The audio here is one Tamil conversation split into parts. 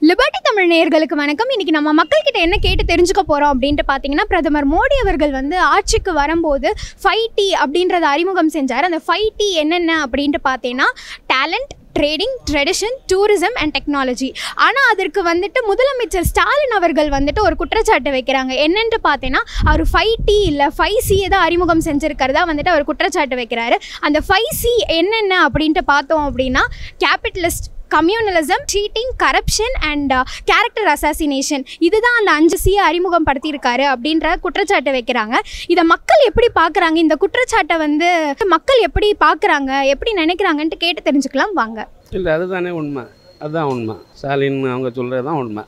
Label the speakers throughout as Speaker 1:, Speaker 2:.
Speaker 1: லிபர்ட்டி தமிழ் நேயர்களுக்கு வணக்கம் இன்னைக்கு நம்ம மக்கள்கிட்ட என்ன கேட்டு தெரிஞ்சுக்க போகிறோம் அப்படின்ட்டு பார்த்தீங்கன்னா பிரதமர் மோடி அவர்கள் வந்து ஆட்சிக்கு வரும்போது ஃபைவ் டி அப்படின்றத அறிமுகம் செஞ்சார் அந்த ஃபைவ் டி என்னென்ன அப்படின்ட்டு பார்த்தீங்கன்னா talent trading tradition tourism and technology ஆனால் அதற்கு வந்துட்டு முதலமைச்சர் ஸ்டாலின் அவர்கள் வந்துட்டு ஒரு குற்றச்சாட்டு வைக்கிறாங்க என்னன்ட்டு பார்த்தீங்கன்னா அவர் ஃபைவ் டி இல்லை ஃபைவ் சியை தான் அறிமுகம் செஞ்சுருக்கிறதா வந்துட்டு அவர் குற்றச்சாட்டு வைக்கிறாரு அந்த ஃபைவ் சி என்னென்ன அப்படின்ட்டு பார்த்தோம் அப்படின்னா capitalist communalism cheating corruption and character assassination இதுதான் அந்த அஞ்சு சியை அறிமுகம் படுத்தியிருக்காரு அப்படின்ற குற்றச்சாட்டை வைக்கிறாங்க இதை மக்கள் எப்படி பார்க்குறாங்க இந்த குற்றச்சாட்டை வந்து மக்கள் எப்படி பார்க்குறாங்க எப்படி நினைக்கிறாங்கன்ட்டு கேட்டு தெரிஞ்சுக்கலாம் வாங்க
Speaker 2: இல்லை அதுதானே உண்மை அதுதான் உண்மை ஸ்டாலின் அவங்க சொல்கிறது தான் உண்மை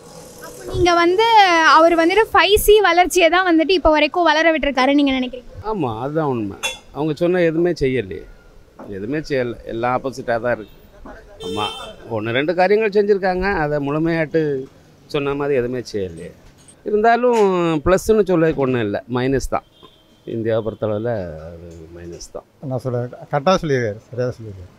Speaker 1: நீங்கள் வந்து அவர் வந்துட்டு ஃபைவ் சி வளர்ச்சியை தான் வந்துட்டு இப்போ வரைக்கும் வளர விட்டுருக்காரு நீங்கள் நினைக்கிறீங்க
Speaker 2: ஆமாம் அதுதான் உண்மை அவங்க சொன்ன எதுவுமே செய்யலையே எதுவுமே செய்யலை எல்லாம் ஆப்போசிட்டாக தான் இருக்குது ஆமாம் ஒன்று ரெண்டு காரியங்கள் செஞ்சுருக்காங்க அதை முழுமையாட்டு சொன்ன மாதிரி எதுவுமே செய்யலையே இருந்தாலும் ப்ளஸ்ன்னு சொல்றதுக்கு ஒன்றும் இல்லை மைனஸ் தான் இந்தியாவை பொறுத்தளவில் அது மைனஸ் தான்
Speaker 3: நான் சொல்ல கரெக்டாக சொல்லியிருக்காரு சரியாக சொல்லியிருக்காரு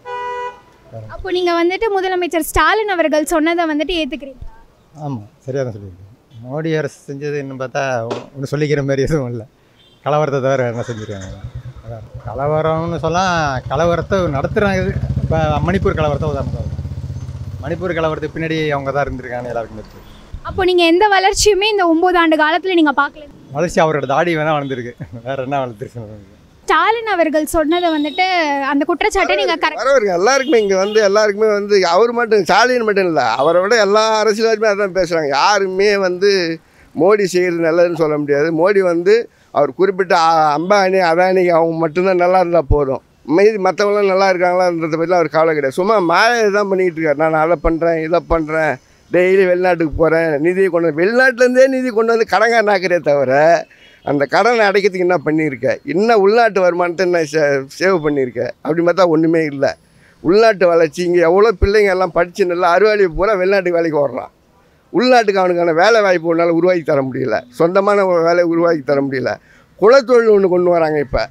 Speaker 1: அப்போ நீங்கள் வந்துட்டு முதலமைச்சர் ஸ்டாலின் அவர்கள் சொன்னதை வந்துட்டு ஏற்றுக்கிறீங்க
Speaker 3: ஆமாம் சரியாக தான் சொல்லியிருக்காரு மோடி அரசு செஞ்சது இன்னும் பார்த்தா ஒன்று சொல்லிக்கிற மாதிரி எதுவும் இல்லை கலவரத்தை தவிர வேறு என்ன செஞ்சுருக்காங்க அதான் கலவரம்னு சொல்லலாம் கலவரத்தை நடத்துகிறாங்க இப்போ மணிப்பூர் கலவரத்தை உதாரணம் சொல்றேன். மணிப்பூர் கலவரத்துக்கு பின்னாடி அவங்க தான் இருந்திருக்காங்க எல்லாருக்குமே தெரியும்
Speaker 1: அப்போ நீங்கள் எந்த வளர்ச்சியுமே இந்த ஒம்பது ஆண்டு காலத்தில் நீங்கள் பார்க்கல
Speaker 3: வளர்ச்சி அவரோட தாடி வேணால் வளர்ந்துருக்கு வேறு என்ன வளர்த்துருக்கு
Speaker 1: ஸ்டாலின் அவர்கள் சொன்னதை வந்துட்டு அந்த குற்றச்சாட்டை நீங்கள் கரெக்ட்
Speaker 4: வரவருக்கு எல்லாருக்குமே இங்கே வந்து எல்லாருக்குமே வந்து அவர் மட்டும் ஸ்டாலின் மட்டும் இல்லை அவரை விட எல்லா அரசியல்வாதியுமே அதான் பேசுகிறாங்க யாருமே வந்து மோடி செய்கிறது நல்லதுன்னு சொல்ல முடியாது மோடி வந்து அவர் குறிப்பிட்ட அ- அம்பானி அதானி அவங்க மட்டும்தான் நல்லா இருந்தால் போதும் மீதி மற்றவங்களாம் நல்லா இருக்காங்களான்றத பற்றிலாம் அவர் கவலை கிடையாது சும்மா மாயை தான் பண்ணிக்கிட்டு இருக்காரு நான் அதை பண்ணுறேன் இதை பண்ணுறேன் டெய்லி வெளிநாட்டுக்கு போகிறேன் நிதியை கொண்டு வந்து வெளிநாட்டிலேருந்தே நிதி கொண்டு வந்து கடங்காரனாக்கிறே தவிர அந்த கடனை அடைக்கிறதுக்கு என்ன பண்ணியிருக்க என்ன உள்நாட்டு வருமானத்தை என்ன சேவ் பண்ணியிருக்க அப்படி பார்த்தா ஒன்றுமே இல்லை உள்நாட்டு வளர்ச்சி இங்கே எவ்வளோ பிள்ளைங்க எல்லாம் படித்து நல்லா அறிவாளி பூரா வெளிநாட்டு வேலைக்கு ஓடுறான் உள்நாட்டுக்கு அவனுக்கான வேலை வாய்ப்பு ஒன்றால் உருவாக்கி தர முடியல சொந்தமான ஒரு வேலையை உருவாக்கி தர முடியல குலத்தொழில் ஒன்று கொண்டு வராங்க இப்போ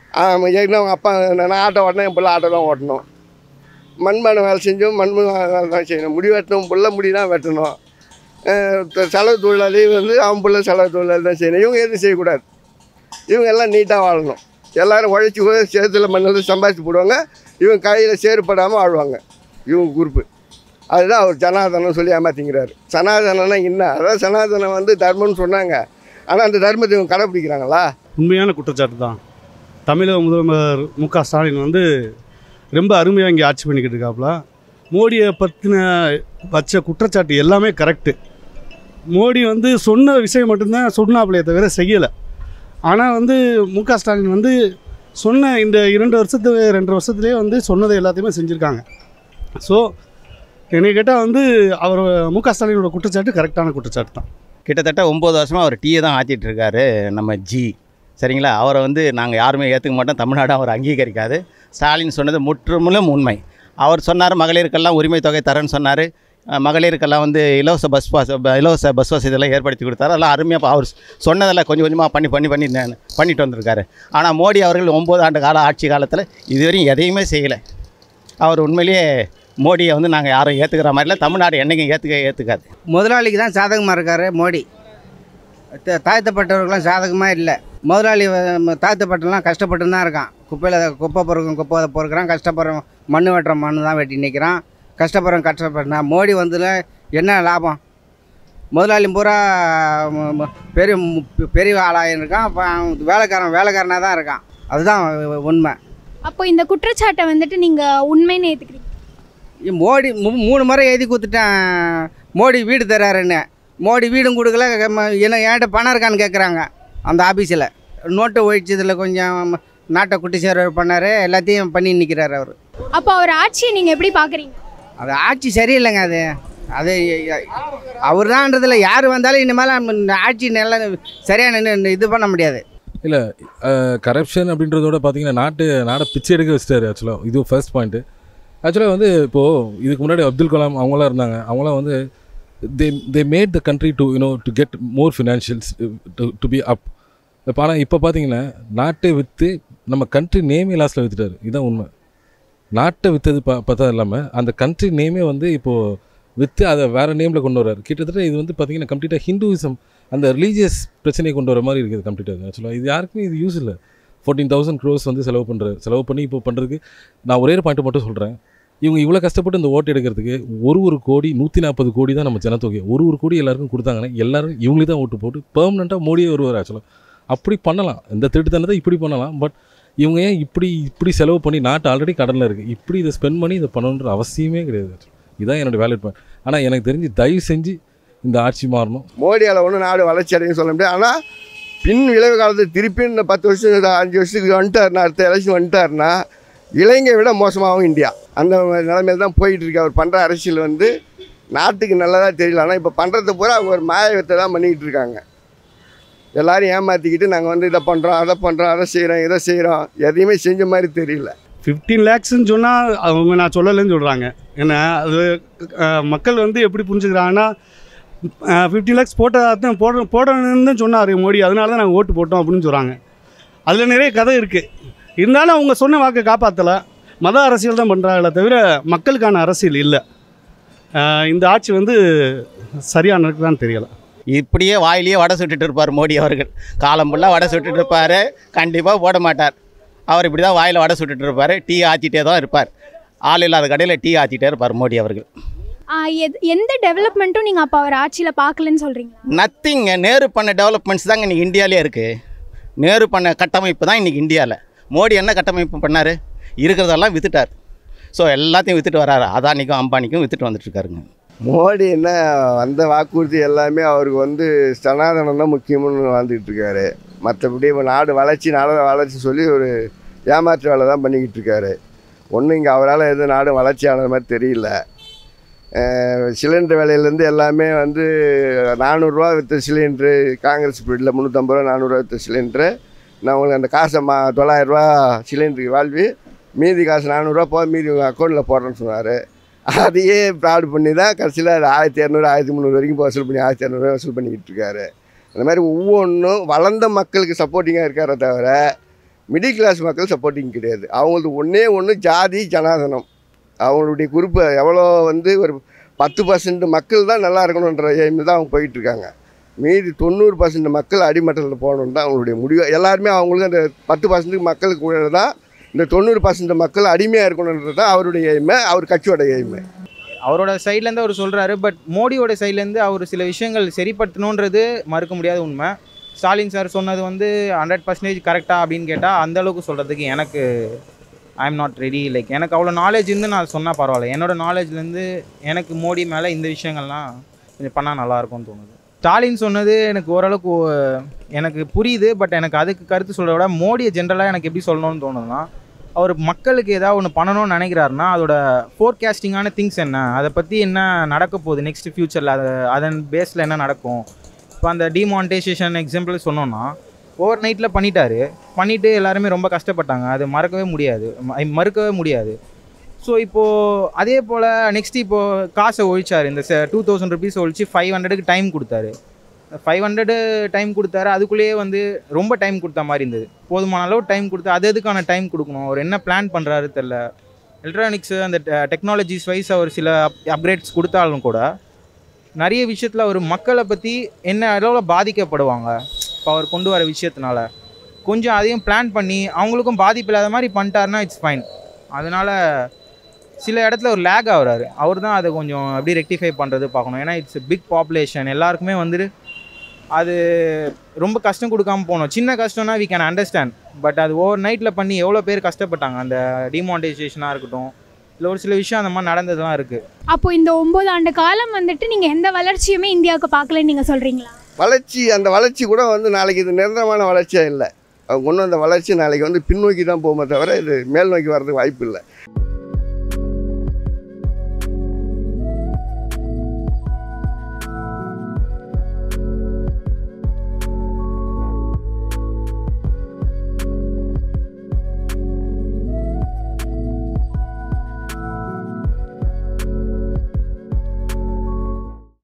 Speaker 4: ஏன்னா அவங்க அப்பா நான் ஆட்டோ ஓட்டினா என் பிள்ளை ஆட்டோ தான் ஓட்டணும் மண்பானை வேலை செஞ்சும் மண்பானை வேலை தான் செய்யணும் முடி வெட்டணும் புள்ள முடி தான் வெட்டணும் அஹ் த- செலவு தொழிலாளி வந்து அவன் பிள்ளை செலவு தொழிலாளி தான் செய்யணும் இவங்க எதுவும் செய்யக்கூடாது இவங்க எல்லாம் நீட்டாக வாழணும் எல்லாரும் உழைச்சி கூட சேத்துல மண்ணில் சம்பாதிச்சு போடுவாங்க இவங்க கையில் சேறுபடாமல் வாழ்வாங்க இவங்க குரூப்பு அதுதான் அவர் சனாதனம் சொல்லி ஏமாத்திங்கிறாரு சனாதனம்னா என்ன அதான் சனாதனம் வந்து தர்மம்னு சொன்னாங்க ஆனால் அந்த தர்மத்தை இவங்க கடைப்பிடிக்கிறாங்களா
Speaker 5: உண்மையான குற்றச்சாட்டு தான் தமிழக முதல்வர் மு க ஸ்டாலின் வந்து ரொம்ப அருமையாக இங்கே ஆட்சி பண்ணிக்கிட்டு இருக்காப்புல மோடியை பற்றின வச்ச குற்றச்சாட்டு எல்லாமே கரெக்டு மோடி வந்து சொன்ன விஷயம் மட்டும்தான் சொன்னாப்புலையே தவிர செய்யலை ஆனால் வந்து மு க ஸ்டாலின் வந்து சொன்ன இந்த இரண்டு வருஷத்து ரெண்டு வருஷத்துலேயே வந்து சொன்னதை எல்லாத்தையுமே செஞ்சுருக்காங்க ஸோ என்னை கேட்டால் வந்து அவர் மு க ஸ்டாலினோட குற்றச்சாட்டு கரெக்டான குற்றச்சாட்டு தான்
Speaker 6: கிட்டத்தட்ட ஒம்பது வருஷமாக அவர் டீயை தான் ஆற்றிட்டு இருக்காரு நம்ம ஜி சரிங்களா அவரை வந்து நாங்கள் யாருமே ஏற்றுக்க மாட்டோம் தமிழ்நாடு அவர் அங்கீகரிக்காது ஸ்டாலின் சொன்னது முற்றுமுழும் உண்மை அவர் சொன்னார் மகளிருக்கெல்லாம் உரிமை தொகை தரேன்னு சொன்னார் அஹ், மகளிருக்கெல்லாம் வந்து இலவச பஸ் பாஸ் ப- இலவச பஸ் வசதியெல்லாம் ஏற்படுத்தி கொடுத்தாரு அதெல்லாம் அருமையாக அவர் சொன்னதெல்லாம் கொஞ்சம் கொஞ்சமாக பண்ணி பண்ணி பண்ணி ந- பண்ணிட்டு வந்திருக்காரு ஆனால் மோடி அவர்கள் ஒம்பது ஆண்டு கால ஆட்சி காலத்தில் இதுவரையும் எதையுமே செய்யலை அவர் உண்மையிலேயே மோடியை வந்து நாங்கள் யாரும் ஏற்றுக்கிற மாதிரி இல்லை தமிழ்நாடு என்றைக்கும் ஏற்றுக்க ஏற்றுக்காது
Speaker 7: முதலாளிக்கு தான் சாதகமாக இருக்கார் மோடி த- தாழ்த்தப்பட்டவர்களும் சாதகமாக இல்லை முதலாளி வ- தாழ்த்தப்பட்டவெல்லாம் கஷ்டப்பட்டு தான் இருக்கான் குப்பையில் குப்பை பொறுக்கும் குப்பை பொறுக்கிறான் கஷ்டப்படுறோம் மண் வெட்டுற மண் தான் வெட்டி நிற்கிறான் கஷ்டப்படுறோம் கஷ்டப்படுறா மோடி வந்ததில் என்ன லாபம் முதலாளி பூரா ம- ம- பெரிய மு- பெரிய ஆளாக இருக்கான் அப்ப அவன் வேலைக்காரன் வேலைக்காரனாக தான் இருக்கான் அதுதான் உண்மை
Speaker 1: அப்போ இந்த குற்றச்சாட்டை வந்துட்டு நீங்கள் உண்மைன்னு ஏற்றுக்கிறீங்க
Speaker 7: இ- மோடி மூ- மூணு முறை எழுதி கொடுத்துட்டேன் மோடி வீடு தர்றாருன்னு மோடி வீடும் கொடுக்கல ம- என்ன என்கிட்ட பணம் இருக்கான்னு கேட்குறாங்க அந்த ஆஃபீஸில் நோட்டை ஒழிச்சதில் கொஞ்சம் நாட்டை குட்டி சேர பண்ணார் எல்லாத்தையும் பண்ணி நிற்கிறார் அவர்
Speaker 1: அப்போ அவர் ஆட்சியை நீங்கள் எப்படி பார்க்குறீங்க
Speaker 7: அது ஆட்சி சரியில்லைங்க அது அது அவர் தான்றதில் யார் வந்தாலும் இனிமேல் இந்த ஆட்சி நல்லா சரியாக நின்னு இது பண்ண முடியாது
Speaker 8: இல்லை கரப்ஷன் அப்படின்றதோட பார்த்தீங்கன்னா நாட்டு நாடை பிச்சை எடுக்க வச்சிட்டாரு ஆக்சுவலாக இது ஃபர்ஸ்ட் பாயிண்ட்டு ஆக்சுவலாக வந்து இப்போது இதுக்கு முன்னாடி அப்துல் கலாம் அவங்களாம் இருந்தாங்க அவங்களாம் வந்து they they made the country to you know to get more financials to be up இப்போ ஆனால் இப்போ பார்த்தீங்கன்னா நாட்டை விற்று நம்ம கண்ட்ரி நேமே லாஸ்ட்டில் விற்றுட்டாரு இதுதான் உண்மை நாட்டை விற்றது பா பார்த்தா இல்லாமல் அந்த கண்ட்ரி நேமே வந்து இப்போது வித்து அதை வேறு நேமில் கொண்டு வர்றாரு கிட்டத்தட்ட இது வந்து பார்த்தீங்கன்னா கம்ப்ளீட்டாக ஹிந்துவிசம் அந்த ரிலீஜியஸ் பிரச்சனையை கொண்டு வர மாதிரி இருக்குது கம்ப்ளீட்டாக ஆக்சுவலாக இது யாருக்குமே இது யூஸ் இல்லை ஃபோர்டீன் தௌசண்ட் க்ரோஸ் வந்து செலவு பண்ணுறாரு செலவு பண்ணி இப்போ பண்ணுறதுக்கு நான் ஒரே ஒரு பாயிண்ட் மட்டும் சொல்கிறேன் இவங்க இவ்வளோ கஷ்டப்பட்டு இந்த ஓட்டு எடுக்கிறதுக்கு ஒரு ஒரு கோடி நூற்றி நாற்பது கோடி தான் நம்ம ஜனத்தொகை ஒரு ஒரு கோடி எல்லாருக்கும் கொடுத்தாங்கன்னா எல்லாரும் இவங்களுக்கு தான் ஓட்டு போட்டு பெர்மனெண்ட்டாக மோடியே வருவார் ஆக்சுவலாக அப்படி பண்ணலாம் இந்த திருட்டுத்தனத்தை இப்படி பண்ணலாம் பட் இவங்க ஏன் இப்படி இப்படி செலவு பண்ணி நாட்டு ஆல்ரெடி கடனில் இருக்குது இப்படி இதை ஸ்பெண்ட் பண்ணி இதை பண்ணணுன்ற அவசியமே கிடையாது இதுதான் என்னோட வேலிட் பாயிண்ட் ஆனால் எனக்கு தெரிஞ்சு தயவு செஞ்சு இந்த ஆட்சி மாறணும்
Speaker 4: மோடியால் ஒன்றும் நாடு வளர்ச்சி அடையும் சொல்ல முடியாது ஆனால் பின் விளைவு காலத்தில் திருப்பி இந்த பத்து வருஷம் இந்த அஞ்சு வருஷத்துக்கு வந்துட்டாருன்னா அடுத்த எலெக்ஷன் வந்துட்டாருன்னா இலங்கை விட மோசமாகும் இந்தியா அந்த நிலைமையில தான் போயிட்டு இருக்கு அவர் பண்ணுற அரசியல் வந்து நாட்டுக்கு நல்லதாக தெரியல ஆனால் இப்போ பண்ணுறத பூரா அவங்க ஒரு மாயத்தை தான் பண்ணிக்கிட்டு இருக்காங்க எல்லாரும் ஏமாற்றிக்கிட்டு நாங்கள் வந்து இதை பண்ணுறோம் அதை பண்ணுறோம் அதை செய்கிறோம் இதை செய்கிறோம் எதையுமே செஞ்ச மாதிரி தெரியல
Speaker 5: ஃபிஃப்டீன் லேக்ஸ்ன்னு சொன்னால் அவங்க நான் சொல்லலைன்னு சொல்கிறாங்க ஏன்னா அது அஹ், மக்கள் வந்து எப்படி புரிஞ்சுக்கிறாங்கன்னா ஃபிஃப்டீன் லேக்ஸ் போட்டதாக தான் போட போடணும்னு தான் சொன்னார் மோடி அதனால தான் நாங்கள் ஓட்டு போட்டோம் அப்படின்னு சொல்கிறாங்க அதில் நிறைய கதை இருக்குது இருந்தாலும் அவங்க சொன்ன வாக்கை காப்பாற்றலை மத அரசியல் தான் பண்ணுறாங்களே தவிர மக்களுக்கான அரசியல் இல்லை அஹ், இந்த ஆட்சி வந்து சரியாக நடக்குதான்னு தெரியலை
Speaker 6: இப்படியே வாயிலேயே வடை சுட்டுட்டு இருப்பார் மோடி அவர்கள் காலம் ஃபுல்லாக வடை சுட்டுட்டு இருப்பார் கண்டிப்பாக போட மாட்டார் அவர் இப்படி தான் வாயில் வடை சுட்டுட்டு இருப்பார் டீ ஆற்றிட்டே தான் இருப்பார் ஆள் இல்லாத கடையில் டீ ஆற்றிட்டே இருப்பார் மோடி அவர்கள்
Speaker 1: ஆ, எத்- எந்த டெவலப்மெண்ட்டும் நீங்கள் அப்போ அவர் ஆட்சியில் பார்க்கலன்னு சொல்கிறீங்களா
Speaker 6: நத்திங்க நேரு பண்ண டெவலப்மெண்ட்ஸ் தாங்க இன்றைக்கி இந்தியாவிலே இருக்குது நேரு பண்ண கட்டமைப்பு தான் இன்றைக்கி இந்தியாவில் மோடி என்ன கட்டமைப்பு பண்ணார் இருக்கிறதெல்லாம் வித்துட்டார் ஸோ எல்லாத்தையும் வித்துட்டு வராரு அதானிக்கும் அம்பானிக்கும் வித்துட்டு வந்துட்டு இருக்காருங்க
Speaker 4: மோடி என்ன வந்த வாக்குறுதி எல்லாமே அவருக்கு வந்து சனாதனம் தான் முக்கியம்னு வாழ்ந்துக்கிட்டு இருக்காரு மற்றபடி இப்போ நாடு வளர்ச்சி நாடு வளர்ச்சி சொல்லி ஒரு ஏமாற்று வேலை தான் பண்ணிக்கிட்டு இருக்காரு ஒன்றும் இங்கே அவரால் எதுவும் நாடு வளர்ச்சி ஆனது மாதிரி தெரியல அஹ் சிலிண்டர் விலையிலேருந்து எல்லாமே வந்து நானூறுரூவா விற்ற சிலிண்ட்ரு காங்கிரஸ் பீரியடில் முந்நூற்றம்பது ரூபா நானூறுரூவா விற்ற சிலிண்ட்ரு நான் உங்களுக்கு அந்த காசை மா தொள்ளாயிரரூவா சிலிண்டருக்கு வாழ்வி மீதி காசு நானூறுரூவா போக மீதி உங்கள் அக்கௌண்ட்டில் போடுறேன்னு சொன்னார் அதையே ஃப்ராட் பண்ணி தான் கடைசியில் அது ஆயிரத்தி இரநூறு ஆயிரத்தி முந்நூறு வரைக்கும் வசூல் பண்ணி ஆயிரத்தி இரநூறுவா வசூல் பண்ணிக்கிட்டு இருக்காரு அந்த மாதிரி ஒவ்வொன்றும் வளர்ந்த மக்களுக்கு சப்போர்ட்டிங்காக இருக்காரே தவிர மிடில் கிளாஸ் மக்கள் சப்போர்ட்டிங் கிடையாது அவங்களுக்கு ஒன்றே ஒன்று ஜாதி ஜனாதனம் அவங்களுடைய குரூப்பு எவ்வளோ வந்து ஒரு பத்து பர்சன்ட் மக்கள் தான் நல்லா இருக்கணுன்ற எய்மில் தான் அவங்க போயிட்டு இருக்காங்க மீதி தொண்ணூறு பர்சன்ட் மக்கள் அடிமட்டத்தில் போகணுன்னு தான் அவங்களுடைய முடிவு எல்லாருமே அவங்களுக்கு அந்த பத்து பர்சன்ட் மக்களுக்கு கூட தான் இந்த தொண்ணூறு பர்சன்ட் மக்கள் அடிமையாக இருக்கணுன்றது தான் அவருடைய எய்மை அவர் கட்சியோட எய்மை
Speaker 9: அவரோட சைட்லேருந்து அவர் சொல்கிறாரு பட் மோடியோட சைட்லேருந்து அவர் சில விஷயங்கள் சரிப்படுத்தணுன்றது மறுக்க முடியாத உண்மை ஸ்டாலின் சார் சொன்னது வந்து ஹண்ட்ரட் பர்சன்டேஜ் கரெக்டாக அப்படின்னு கேட்டால் அந்த அளவுக்கு சொல்கிறதுக்கு எனக்கு I am not ready like எனக்கு அவ்வளோ நாலேஜ் இருந்து நான் சொன்னால் பரவாயில்ல என்னோட நாலேஜ்லேருந்து எனக்கு மோடி மேலே இந்த விஷயங்கள்லாம் கொஞ்சம் பண்ணால் நல்லாயிருக்கும்னு தோணுது ஸ்டாலின் சொன்னது எனக்கு ஓரளவுக்கு ஓ- எனக்கு புரியுது பட் எனக்கு அதுக்கு கருத்து சொல்கிறத விட மோடியை ஜென்ரலாக எனக்கு எப்படி சொல்லணும்னு தோணுதுன்னா அவர் மக்களுக்கு ஏதாவது ஒன்று பண்ணணும்னு நினைக்கிறாருன்னா அதோட ஃபோர்காஸ்டிங்கான திங்ஸ் என்ன அதை பற்றி என்ன நடக்க போகுது நெக்ஸ்ட் ஃப்யூச்சரில் அது அதன் பேஸில் என்ன நடக்கும் இப்போ அந்த டிமானிட்டைசேஷன் எக்ஸாம்பிள் சொன்னோன்னா ஓவர் நைட்டில் பண்ணிட்டாரு பண்ணிவிட்டு எல்லாருமே ரொம்ப கஷ்டப்பட்டாங்க அது மறக்கவே முடியாது ம- மறுக்கவே முடியாது ஸோ இப்போது அதே போல் நெக்ஸ்ட் இப்போது காசை ஒழிச்சார் இந்த டூ தௌசண்ட் ருபீஸ் ஒழிச்சு ஃபைவ் ஹண்ட்ரடுக்கு டைம் கொடுத்தாரு ஃபைவ் ஹண்ட்ரடு டைம் கொடுத்தாரு அதுக்குள்ளேயே வந்து ரொம்ப டைம் கொடுத்த மாதிரி இருந்தது போதுமான அளவு டைம் கொடுத்து அது எதுக்கான டைம் கொடுக்கணும் அவர் என்ன பிளான் பண்ணுறாரு தெரில எலக்ட்ரானிக்ஸு அந்த டெக்னாலஜிஸ் வைஸ் அவர் சில அப்கிரேட்ஸ் கொடுத்தாலும் கூட நிறைய விஷயத்தில் அவர் மக்களை பற்றி என்ன அளவில் பாதிக்கப்படுவாங்க இப்போ அவர் கொண்டு வர விஷயத்தினால கொஞ்சம் அதையும் பிளான் பண்ணி அவங்களுக்கும் பாதிப்பு இல்லாத மாதிரி பண்ணிட்டாருன்னா இட்ஸ் ஃபைன் அதனால் சில இடத்துல ஒரு லேக் ஆகுறாரு அவர் தான் அதை கொஞ்சம் எப்படி ரெக்டிஃபை பண்ணுறது பார்க்கணும் ஏன்னா இட்ஸ் பிக் பாப்புலேஷன் எல்லாருக்குமே வந்துட்டு அது ரொம்ப கஷ்டம் கொடுக்காம போகணும் சின்ன கஷ்டம்னா வி கேன் அண்டர்ஸ்டாண்ட் பட் அது ஓவர் நைட்டில் பண்ணி எவ்வளோ பேர் கஷ்டப்பட்டாங்க அந்த டிமானிட்டைசேஷனாக இருக்கட்டும் இல்லை ஒரு சில விஷயம் அந்த மாதிரி நடந்ததுலாம் இருக்குது
Speaker 1: அப்போ இந்த ஒம்பது ஆண்டு காலம் வந்துட்டு நீங்கள் எந்த வளர்ச்சியுமே இந்தியாவுக்கு பார்க்கலன்னு நீங்கள் சொல்கிறீங்களா
Speaker 4: வளர்ச்சி அந்த வளர்ச்சி கூட வந்து நாளைக்கு இது நிரந்தரமான வளர்ச்சியாக இல்லை அவங்க கொண்டு வந்த வளர்ச்சி நாளைக்கு வந்து பின்னோக்கி தான் போகுமே தவிர இது மேல் நோக்கி வர்றதுக்கு வாய்ப்பு இல்லை